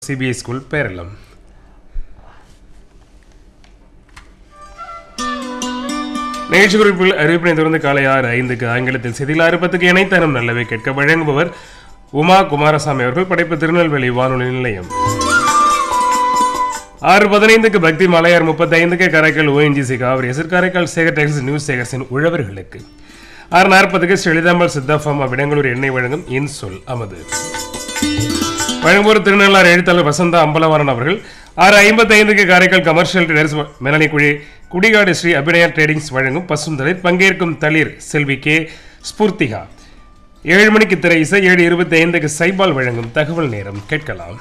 CBI school Peralam நிகழ்ச்சி குறிப்பில் அறிவிப்பினை தொடர்ந்து காலை ஆறு ஐந்துக்கு ஆங்கிலத்தில் செய்தியில் ஆறு பத்துக்கு இணைத்தரம் நல்லவை கேட்க வழங்குபவர் உமா குமாரசாமி அவர்கள் படைப்பு திருநெல்வேலி வானொலி நிலையம் ஆறு பதினைந்துக்கு பக்தி மலையார் முப்பத்தைந்துக்கு Karaikal ONGC Kaveri Essar Karaikal Sekar Tex news சேகர்ஸின் உழவர்களுக்கு ஆறு நாற்பதுக்கு ஸ்ரீலிதாம்பல் சித்தாஃபாமா விடங்களூர் எண்ணெய் வழங்கும் இன்சொல் அமது வழங்குவோர் திருநள்ளார் எழுத்தாளர் வசந்தா அம்பலவாரன் அவர்கள் ஆறு ஐம்பத்தி ஐந்துக்கு காரைக்கால் கமர்ஷியல் ட்ரேடர்ஸ் மேலாணி குழி குடிகாடு ஸ்ரீ அபிநயா ட்ரேடிங்ஸ் வழங்கும் பசுந்தளிர் பங்கேற்கும் தளிர் செல்வி கே ஸ்பூர்த்திகா ஏழு மணிக்கு திரை இசை ஏழு இருபத்தி ஐந்துக்கு சைபால் வழங்கும் தகவல் நேரம் கேட்கலாம்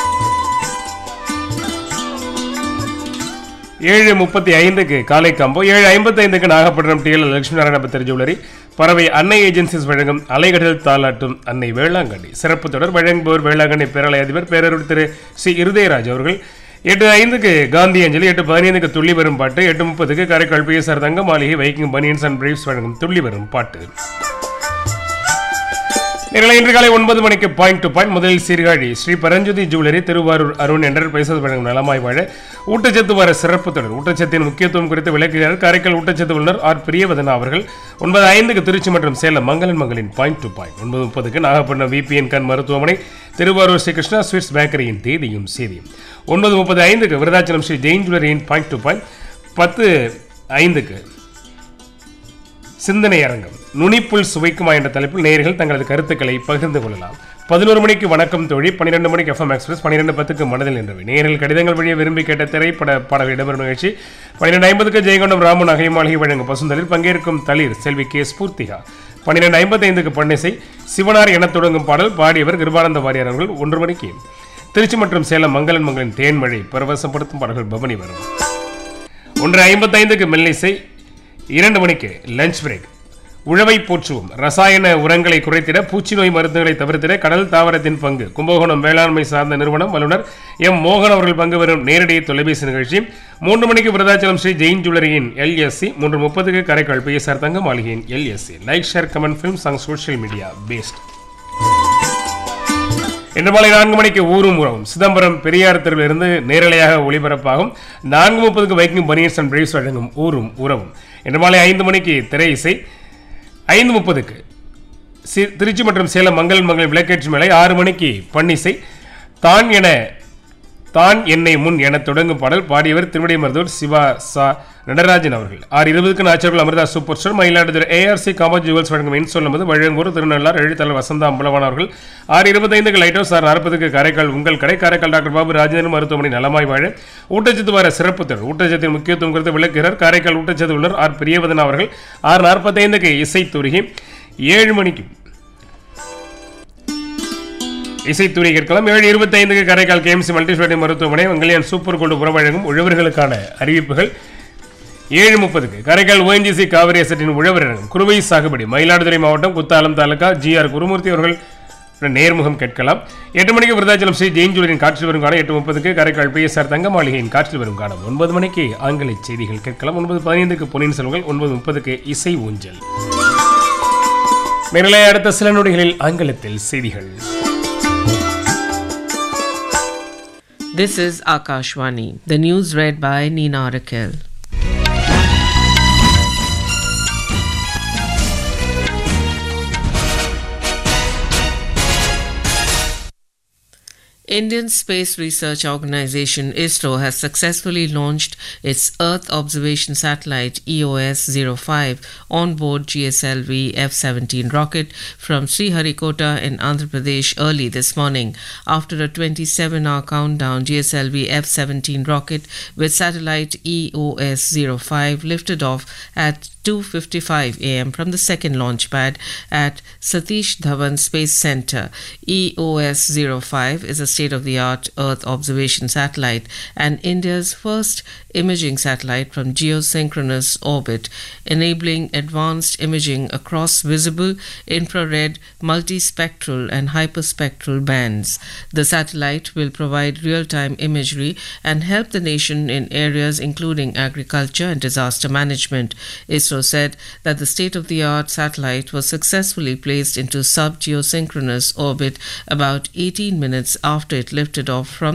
ஏழு முப்பத்தி ஐந்துக்கு காலை காம்போ ஏழு ஐம்பத்தி ஐந்துக்கு நாகப்பட்டினம் டிஎல் லட்சுமி நாராயண பத்திர ஜுவல்லரி பறவை அன்னை ஏஜென்சிஸ் வழங்கும் அலைகடல் தாளாட்டும் அன்னை வேளாங்கண்ணி சிறப்பு தொடர் வழங்குபவர் வேளாங்கண்ணி பேரலை அதிபர் பேரருள் திரு சி இருதயராஜ் அவர்கள் எட்டு ஐந்துக்கு காந்தி அஞ்சலி எட்டு பதினைந்துக்கு துள்ளி வரும் பாட்டு எட்டு முப்பதுக்கு காரைக்கால் பிஎஸ்ஆர் தங்க மாளிகை வைக்கிங் பனியன்ஸ் அண்ட் பிரீவ்ஸ் வழங்கும் துள்ளி வரும் பாட்டு நேரலை இன்று காலை ஒன்பது மணிக்கு பாயிண்ட் டு பாயிண்ட் முதலில் சீர்காழி ஸ்ரீ பரஞ்சுதி ஜுவல்லரி திருவாரூர் அருண் என்டர்பிரைசஸ் வழங்கும் நலமாய் வாழ ஊட்டச்சத்து வார சிறப்பு தொடர் ஊட்டச்சத்தின் முக்கியத்துவம் குறித்து விளக்குகிறார் காரைக்கால் ஊட்டச்சத்து வல்லுநர் ஆர் பிரியவதனா அவர்கள் ஒன்பது ஐந்துக்கு திருச்சி மற்றும் சேலம் மங்களன் மங்களின் பாயிண்ட் டு பாயிண்ட் ஒன்பது முப்பதுக்கு நாகப்பட்டினம் விபிஎன் கண் மருத்துவமனை திருவாரூர் ஸ்ரீ கிருஷ்ணா ஸ்வீட்ஸ் பேக்கரியின் தேதியும் செய்தியும் ஒன்பது முப்பது ஐந்துக்கு விருதாச்சலம் ஸ்ரீ ஜெயின் ஜுவல்லரியின் பாயிண்ட் டு பாயிண்ட் பத்து ஐந்துக்கு சிந்தனை அரங்கம் நுனிப்புல் சுவைக்குமா என்ற தலைப்பில் நேயர்கள் தங்களது கருத்துக்களை பகிர்ந்து கொள்ளலாம் பதினோரு மணிக்கு வணக்கம் தோழி பன்னிரெண்டு மணிக்கு எஃப்எம் எக்ஸ்பிரஸ் பன்னிரெண்டு பத்துக்கு மனதில் நின்றவை நேயர்கள் கடிதங்கள் வழியே விரும்பி கேட்ட திரைப்பட பாடல் இடம்பெறும் நிகழ்ச்சி பன்னிரெண்டு ஐம்பதுக்கு ஜெயங்கொண்டம் ராமன் அகை மாளிகை வழங்கும் பசுந்தலில் பங்கேற்கும் தளிர் செல்வி கே ஸ்பூர்த்திகா பன்னிரெண்டு ஐம்பத்தைந்துக்கு பன்னிசை சிவனார் என தொடங்கும் பாடல் பாடியவர் கிருபானந்த வாரியார் அவர்கள் ஒன்று மணிக்கு திருச்சி மற்றும் சேலம் மங்களன் மங்களின் தேன்மழை பரவசப்படுத்தும் பாடல்கள் பவனி வரும் ஒன்று ஐம்பத்தைந்துக்கு மெல்லிசை இரண்டு மணிக்கு லஞ்ச் பிரேக் உழவை போற்றுவோம் ரசாயன உரங்களை குறைத்திட பூச்சி நோய் மருந்துகளை தவிர்த்திட கடல் தாவரத்தின் பங்கு கும்பகோணம் வேளாண்மை சார்ந்த நிறுவனம் வல்லுநர் எம் மோகன் அவர்கள் பங்கு பெறும் நேரடி தொலைபேசி நிகழ்ச்சி மூன்று மணிக்கு விருதாச்சலம் ஸ்ரீ ஜெயின் ஜுவல்லரியின் எல்எஸ்சி மூன்று முப்பதுக்கு காரைக்கால் பிஎஸ்ஆர் தங்க மாளிகையின் LSC like share comment film song social media based இன்று மாலை நான்கு மணிக்கு ஊரும் உறவும் சிதம்பரம் பெரியார் தெருவிலிருந்து நேரலையாக ஒளிபரப்பாகும் நான்கு முப்பதுக்கு வைக்கிங் பனியர்ஸ் அண்ட் பிரேவ்ஸ் வழங்கும் ஊரும் உறவும் இன்று மாலை ஐந்து மணிக்கு திரை இசை ஐந்து முப்பதுக்கு சி திருச்சி மற்றும் சேலம் மங்கள் மங்கள் விளக்கேற்று மேலை ஆறு மணிக்கு பன்னிசை தான் என தான் என்னை முன் என தொடங்கும் பாடல் பாடியவர் திருவிடை மருதூர் சிவா சா நடராஜன் அவர்கள் ஆறு இருபதுக்கு நாச்சர்கள் Amirtha super star Mayiladuthurai ARC Kamaraj jewels வழங்கும் என் சொல்லும்போது வழங்குவோர் திருநள்ளார் எழுத்தாளர் வசந்தா அம்பலவான் அவர்கள் ஆறு இருபத்தைந்துக்கு லைட் ஹவுஸ் ஆறு நாற்பதுக்கு காரைக்கால் உங்கள் கடை காரைக்கால் டாக்டர் பாபு ராஜேந்திரன் மருத்துவமனை நலமாய் வாழ ஊட்டச்சத்து வார சிறப்பு தொடர் ஊட்டச்சத்தின் முக்கியத்துவம் குறித்து விளக்குகிறார் காரைக்கால் ஊட்டச்சத்து உள்ளர் ஆர் பிரியவதன் அவர்கள் ஆறு நாற்பத்தைந்துக்கு இசை துருகி ஏழு மணிக்கு இசைத்துறை கேட்கலாம் ஏழு இருபத்தைந்துக்கு காரைக்கால் கேஎம்சி மல்டிஸ்பெஷாலிட்டி மருத்துவமனை வெங்கலியன் சூப்பர் கோல்டு புற வழங்கும் உழவர்களுக்கான அறிவிப்புகள் ஏழு முப்பதுக்கு காரைக்கால் ஓஎன்ஜிசி காவிரி அசட்டின் உழவர் இறங்கும் குறுவை சாகுபடி மயிலாடுதுறை மாவட்டம் குத்தாலம் தாலுகா ஜிஆர் குருமூர்த்தி அவர்கள் நேர்முகம் கேட்கலாம் எட்டு மணிக்கு விருதாச்சலம் ஸ்ரீ ஜெயின் ஜூலியின் காற்றில் வரும் காலம் எட்டு முப்பதுக்கு காரைக்கால் பிஎஸ்ஆர் தங்க மாளிகையின் காற்றில் வரும் காலம் ஒன்பது மணிக்கு ஆங்கில செய்திகள் கேட்கலாம் ஒன்பது பதினைந்துக்கு பொன்னியின் செல்வங்கள் ஒன்பது முப்பதுக்கு இசை ஊஞ்சல் நேரலை அடுத்த சில நொடிகளில் ஆங்கிலத்தில் செய்திகள் This is Akashwani. The news read by Nina Rakel. Indian Space Research Organization ISRO has successfully launched its Earth observation satellite EOS 05 on board GSLV F 17 rocket from Sriharikota in Andhra Pradesh early this morning. After a 27 hour countdown, GSLV F 17 rocket with satellite EOS 05 lifted off at 2:55 a.m. from the second launch pad at Satish Dhawan Space Center. EOS 05 is a state-of-the-art Earth observation satellite and India's first imaging satellite from geosynchronous orbit, enabling advanced imaging across visible, infrared, multispectral and hyperspectral bands. The satellite will provide real-time imagery and help the nation in areas including agriculture and disaster management. ISRO said that the state of the art satellite was successfully placed into sub geosynchronous orbit about 18 minutes after it lifted off from